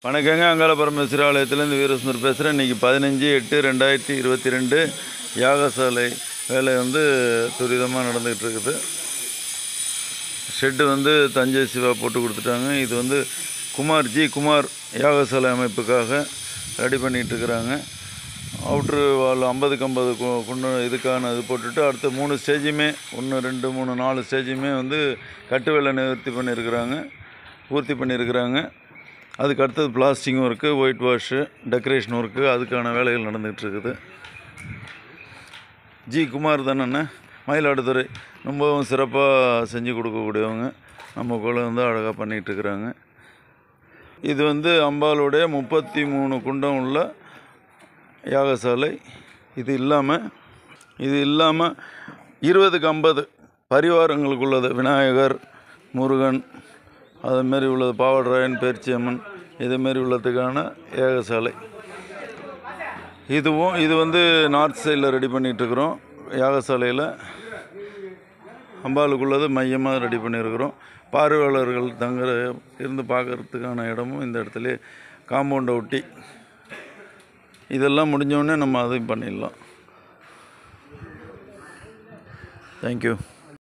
வணக்கங்க அங்காள பரமேஸ்வரி ஆலயத்துலேருந்து வீரசுந்தர் பேசுகிறேன் இன்றைக்கி பதினஞ்சு எட்டு ரெண்டாயிரத்தி இருபத்தி ரெண்டு யாகசாலை வேலை வந்து துரிதமாக நடந்துக்கிட்டு இருக்குது ஷெட்டு வந்து தஞ்சை சிவா போட்டு கொடுத்துட்டாங்க இது வந்து குமார் ஜி குமார் யாகசாலை அமைப்புக்காக ரெடி பண்ணிகிட்டு இருக்கிறாங்க அவுட்ரு வால் ஐம்பதுக்கு ஐம்பது குண்டு இதுக்கான இது போட்டுட்டு அடுத்த மூணு ஸ்டேஜுமே ஒன்று ரெண்டு மூணு நாலு ஸ்டேஜுமே வந்து கட்டு வேலை நிவர்த்தி பண்ணியிருக்கிறாங்க பூர்த்தி பண்ணியிருக்கிறாங்க அதுக்கு அடுத்தது plastering work white wash decoration work அதுக்கான வேலைகள் நடந்துகிட்டு இருக்குது ஜி குமார் தானே மயிலாடுதுறை ரொம்பவும் சிறப்பாக செஞ்சு கொடுக்கக்கூடியவங்க நம்ம கூட வந்து அழகாக பண்ணிகிட்டு இருக்கிறாங்க இது வந்து அம்பாளுடைய முப்பத்தி மூணு குண்டம் உள்ள யாகசாலை இது இல்லாமல் இது இல்லாமல் இருபதுக்கு ஐம்பது பரிவாரங்களுக்கு உள்ளது விநாயகர் முருகன் அதுமாரி உள்ளது பாவடராயன் பேர்ச்சியம்மன் இதுமாரி உள்ளதுக்கான யாகசாலை இதுவும் இது வந்து நார்த் சைடில் ரெடி பண்ணிகிட்ருக்குறோம் யாகசாலையில் அம்பாளுக்குள்ளது மையமாக ரெடி பண்ணியிருக்கிறோம் பார்வையாளர்கள் தங்குற இருந்து பார்க்கறதுக்கான இடமும் இந்த இடத்துல காம்பவுண்டை ஒட்டி இதெல்லாம் முடிஞ்ச உடனே நம்ம அதையும் பண்ணிடலாம் தேங்க்யூ